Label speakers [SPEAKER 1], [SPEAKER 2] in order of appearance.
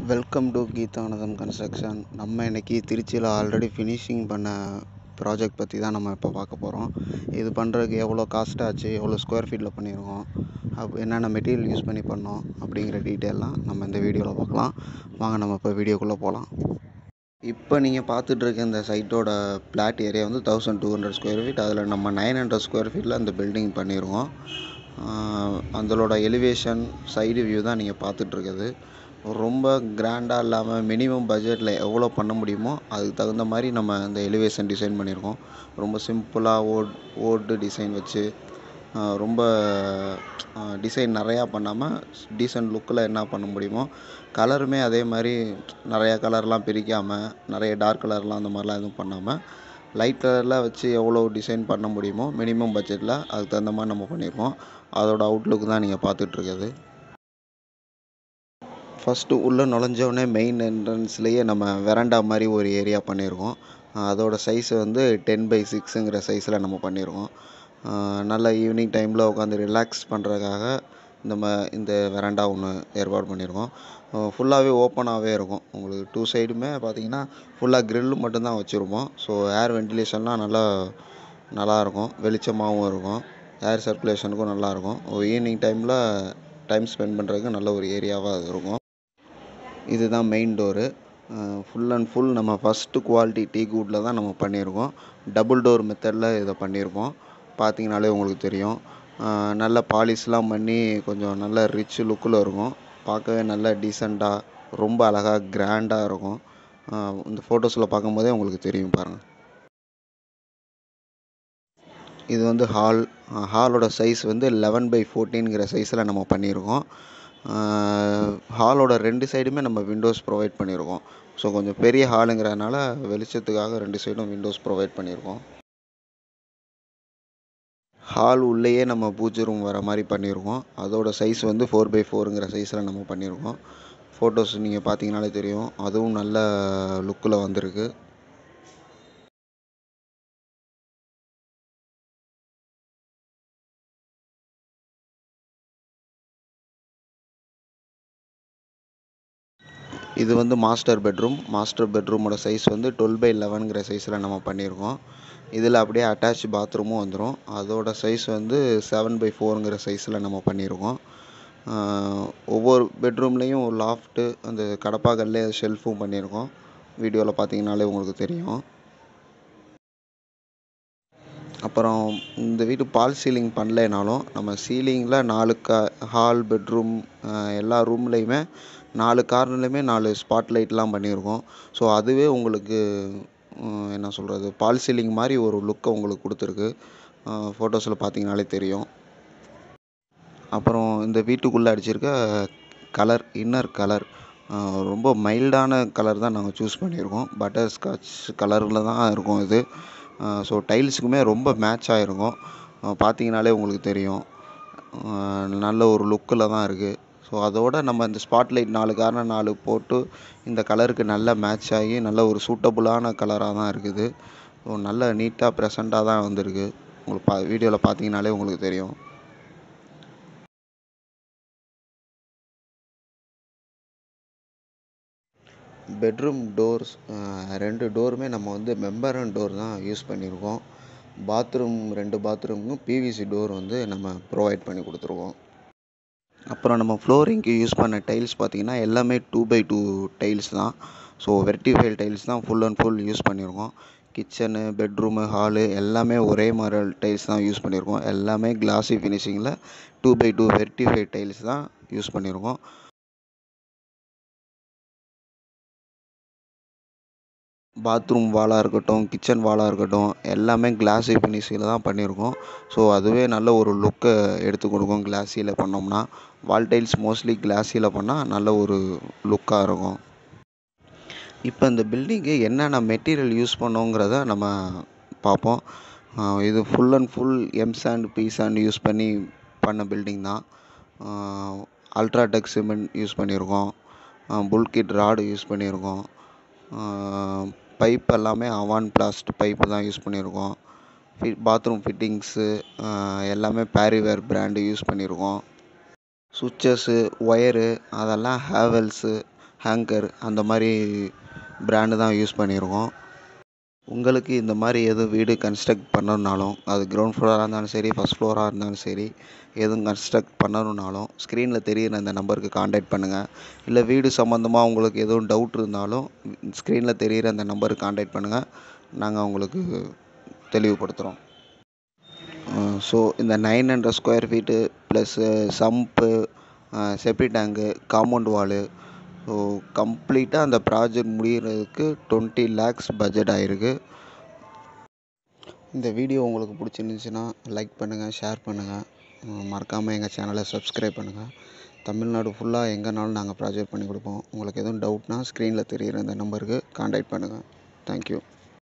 [SPEAKER 1] welcome to கீதானந்தம் construction நம்ம இன்னைக்கு திருச்சியில் ஆல்ரெடி ஃபினிஷிங் பண்ண ப்ராஜெக்ட் பற்றி தான் நம்ம இப்போ பார்க்க போகிறோம் இது பண்ணுறதுக்கு எவ்வளோ காஸ்ட் ஆச்சு எவ்வளோ ஸ்கொயர் ஃபீட்டில் பண்ணியிருக்கோம் அப் என்னென்ன மெட்டீரியல் யூஸ் பண்ணி பண்ணோம் அப்படிங்கிற டீட்டெயிலாம் நம்ம இந்த வீடியோவில் பார்க்கலாம் வாங்க நம்ம இப்போ வீடியோக்குள்ளே போகலாம் இப்போ நீங்கள் பார்த்துட்டு இருக்க இந்த சைட்டோட பிளாட் ஏரியா வந்து thousand two hundred square feet அதில் நம்ம நைன் ஹண்ட்ரட் ஸ்கொயர் ஃபீட்டில் அந்த பில்டிங் பண்ணியிருக்கோம் அதோட எலிவேஷன் சைடு வியூ தான் நீங்கள் பார்த்துட்ருக்குது ரொம்ப கிராண்டாக இல்லாமல் மினிமம் பட்ஜெட்டில் எவ்வளோ பண்ண முடியுமோ அதுக்கு தகுந்த மாதிரி நம்ம இந்த எலிவேஷன் டிசைன் பண்ணியிருக்கோம் ரொம்ப சிம்பிளாக ஓட் ஓட்டு டிசைன் வச்சு ரொம்ப டிசைன் நிறையா பண்ணாமல் டீசெண்ட் லுக்கில் என்ன பண்ண முடியுமோ கலருமே அதே மாதிரி நிறையா கலர்லாம் பிரிக்காமல் நிறைய டார்க் கலர்லாம் அந்த மாதிரிலாம் எதுவும் பண்ணாமல் லைட் கலரில் வச்சு எவ்வளோ டிசைன் பண்ண முடியுமோ மினிமம் பட்ஜெட்டில் அதுக்கு தகுந்த மாதிரி நம்ம பண்ணியிருக்கோம் அதோட அவுட்லுக் தான் நீங்கள் பார்த்துட்ருக்குது ஃபஸ்ட்டு உள்ளே நுழைஞ்சோடனே மெயின் என்ட்ரன்ஸ்லேயே நம்ம வெராண்டா மாதிரி ஒரு ஏரியா பண்ணியிருக்கோம் அதோட சைஸ் வந்து டென் பை சிக்ஸுங்கிற சைஸில் நம்ம பண்ணியிருக்கோம் நல்ல ஈவினிங் டைமில் உட்காந்து ரிலாக்ஸ் பண்ணுறதுக்காக நம்ம இந்த வெராண்டா ஒன்று ஏற்பாடு பண்ணியிருக்கோம் ஃபுல்லாகவே ஓப்பனாகவே இருக்கும் உங்களுக்கு டூ சைடுமே பார்த்தீங்கன்னா ஃபுல்லாக க்ரில் மட்டும்தான் வச்சுருப்போம் ஸோ ஏர் வென்டிலேஷன்லாம் நல்லா நல்லாயிருக்கும் வெளிச்சமாகவும் இருக்கும் ஏர் சர்க்குலேஷனுக்கும் நல்லாயிருக்கும் ஈவினிங் டைமில் டைம் ஸ்பெண்ட் பண்ணுறதுக்கு நல்ல ஒரு ஏரியாவாக அது இருக்கும் இதுதான் main door full and full நம்ம ஃபஸ்ட்டு குவாலிட்டி டீ குட்டில் தான் நம்ம பண்ணியிருக்கோம் டபுள் டோர் மெத்தடில் இதை பண்ணியிருக்கோம் பார்த்தீங்கனாலே உங்களுக்கு தெரியும் நல்ல பாலிஷ்லாம் பண்ணி கொஞ்சம் நல்ல ரிச் லுக்கில் இருக்கும் பார்க்கவே நல்ல டீசெண்டாக ரொம்ப அழகாக கிராண்டாக இருக்கும் இந்த ஃபோட்டோஸில் பார்க்கும்போதே உங்களுக்கு தெரியும் பாருங்கள் இது வந்து ஹால் ஹாலோட சைஸ் வந்து லெவன் பை ஃபோர்டீன்கிற சைஸில் நம்ம பண்ணியிருக்கோம் ஹாலோட ரெண்டு சைடுமே நம்ம விண்டோஸ் ப்ரொவைட் பண்ணியிருக்கோம் ஸோ கொஞ்சம் பெரிய ஹாலுங்கிறதுனால வெளிச்சத்துக்காக ரெண்டு சைடும் விண்டோஸ் ப்ரொவைட் பண்ணியிருக்கோம் ஹால் உள்ளேயே நம்ம பூஜை ரூம் வர மாதிரி பண்ணியிருக்கோம் அதோட சைஸ் வந்து ஃபோர் பை ஃபோருங்கிற சைஸில் நம்ம பண்ணியிருக்கோம் ஃபோட்டோஸ் நீங்கள் பார்த்தீங்கனாலே தெரியும் அதுவும் நல்ல லுக்கில் வந்திருக்கு இது வந்து மாஸ்டர் பெட்ரூம் மாஸ்டர் பெட்ரூமோட சைஸ் வந்து டுவெல் பை லெவனுங்கிற சைஸில் நம்ம பண்ணியிருக்கோம் இதில் அப்படியே அட்டாச் பாத்ரூமும் வந்துடும் அதோட சைஸ் வந்து செவன் பை ஃபோருங்கிற சைஸில் நம்ம பண்ணியிருக்கோம் ஒவ்வொரு பெட்ரூம்லேயும் லாஃப்ட்டு அந்த கடப்பாக்கல்லே ஷெல்ஃபும் பண்ணியிருக்கோம் வீடியோவில் பார்த்தீங்கனாலே உங்களுக்கு தெரியும் அப்புறம் இந்த வீட்டு பால் சீலிங் பண்ணலைனாலும் நம்ம சீலிங்கில் நாலு க ஹால் பெட்ரூம் எல்லா ரூம்லேயுமே நாலு கார்னர்லேயுமே நாலு ஸ்பாட் லைட்லாம் பண்ணியிருக்கோம் ஸோ அதுவே உங்களுக்கு என்ன சொல்கிறது பால் சீலிங் மாதிரி ஒரு லுக்கை உங்களுக்கு கொடுத்துருக்கு ஃபோட்டோஸில் பார்த்தீங்கனாலே தெரியும் அப்புறம் இந்த வீட்டுக்குள்ளே அடிச்சிருக்க கலர் இன்னர் கலர் ரொம்ப மைல்டான கலர் தான் நாங்கள் சூஸ் பண்ணியிருக்கோம் பட்டர் ஸ்காட்ச் கலரில் தான் இருக்கும் இது ஸோ டைல்ஸுக்குமே ரொம்ப மேட்ச் ஆகிருக்கும் பார்த்தீங்கனாலே உங்களுக்கு தெரியும் நல்ல ஒரு லுக்கில் தான் இருக்குது ஸோ அதோட நம்ம இந்த ஸ்பாட்லைட் நாலு காரணம் நாலு போட்டு இந்த கலருக்கு நல்ல மேட்ச் ஆகி நல்ல ஒரு சூட்டபுளான கலராக தான் இருக்குது ஸோ நல்ல நீட்டாக ப்ரெசண்ட்டாக தான் வந்திருக்கு உங்களுக்கு பா வீடியோவில் பார்த்தீங்கனாலே உங்களுக்கு தெரியும் பெட்ரூம் டோர்ஸ் ரெண்டு டோருமே நம்ம வந்து மெம்பரன் டோர் தான் யூஸ் பண்ணியிருக்கோம் பாத்ரூம் ரெண்டு பாத்ரூமுக்கும் பிவிசி டோர் வந்து நம்ம ப்ரொவைட் பண்ணி கொடுத்துருக்கோம் அப்புறம் நம்ம ஃப்ளோரிங்க்கு யூஸ் பண்ண டைல்ஸ் பார்த்திங்கன்னா எல்லாமே டூ பை டூ டைல்ஸ் தான் ஸோ வெர்டிஃபைல் டைல்ஸ் தான் ஃபுல் அண்ட் ஃபுல் யூஸ் பண்ணியிருக்கோம் கிச்சனு பெட்ரூமு ஹாலு எல்லாமே ஒரே மாதிரி டைல்ஸ் தான் யூஸ் பண்ணியிருக்கோம் எல்லாமே கிளாஸி ஃபினிஷிங்கில் டூ பை டூ வெர்டிஃபை டைல்ஸ் தான் யூஸ் பண்ணியிருக்கோம் பாத்ரூம் வாலாக இருக்கட்டும் கிச்சன் வாலாக இருக்கட்டும் எல்லாமே கிளாஸி ஃபினிஷிங்கில் தான் பண்ணியிருக்கோம் ஸோ அதுவே நல்ல ஒரு லுக்கை எடுத்து கொடுக்கும் கிளாஸியில் பண்ணோம்னா வால் டைல்ஸ் மோஸ்ட்லி கிளாஸியில் பண்ணால் நல்ல ஒரு லுக்காக இருக்கும் இப்போ இந்த பில்டிங்கு என்னென்ன மெட்டீரியல் யூஸ் பண்ணோங்கிறத நம்ம பார்ப்போம் இது full and full M sand P sand use பண்ணி பண்ண பில்டிங் தான் அல்ட்ராடெக் சிமெண்ட் யூஸ் பண்ணியிருக்கோம் புல்கிட் ராடு யூஸ் பண்ணியிருக்கோம் பைப் எல்லாமே அவான் பிளாஸ்ட் பைப்பு தான் யூஸ் பண்ணியிருக்கோம் ஃபி பாத்ரூம் ஃபிட்டிங்ஸு எல்லாமே பேரிவேர் பிராண்டு யூஸ் பண்ணியிருக்கோம் சுவிட்சஸ்ஸு ஒயரு அதெல்லாம் ஹேவல்ஸு ஹேங்கர் அந்த மாதிரி பிராண்டு தான் யூஸ் பண்ணியிருக்கோம் உங்களுக்கு இந்த மாதிரி எதுவும் வீடு கன்ஸ்ட்ரக்ட் பண்ணணுனாலும் அது கிரவுண்ட் ஃப்ளோராக இருந்தாலும் சரி ஃபஸ்ட் ஃப்ளோராக இருந்தாலும் சரி எதுவும் கன்ஸ்ட்ரக்ட் பண்ணணுனாலும் ஸ்க்ரீனில் தெரியிற இந்த நம்பருக்கு காண்டாக்ட் பண்ணுங்கள் இல்லை வீடு சம்மந்தமாக உங்களுக்கு எதுவும் டவுட் இருந்தாலும் ஸ்க்ரீனில் தெரியிற அந்த நம்பருக்கு காண்டாக்ட் பண்ணுங்கள் நாங்கள் உங்களுக்கு தெளிவுபடுத்துகிறோம் ஸோ இந்த nine hundred square feet plus sump septic tank compound wall so கம்ப்ளீட்டாக அந்த ப்ராஜெக்ட் முடிகிறதுக்கு டுவெண்ட்டி லேக்ஸ் பட்ஜெட் ஆகிருக்கு இந்த வீடியோ உங்களுக்கு பிடிச்சிருந்துச்சின்னா லைக் பண்ணுங்கள் ஷேர் பண்ணுங்கள் மறக்காமல் எங்கள் சேனலை சப்ஸ்கிரைப் பண்ணுங்கள் தமிழ்நாடு ஃபுல்லாக எங்கேனாலும் நாங்கள் ப்ராஜெக்ட் பண்ணி கொடுப்போம் உங்களுக்கு எதுவும் டவுட்னா ஸ்க்ரீனில் தெரியிற இந்த நம்பருக்கு காண்டாக்ட் பண்ணுங்கள் தேங்க்யூ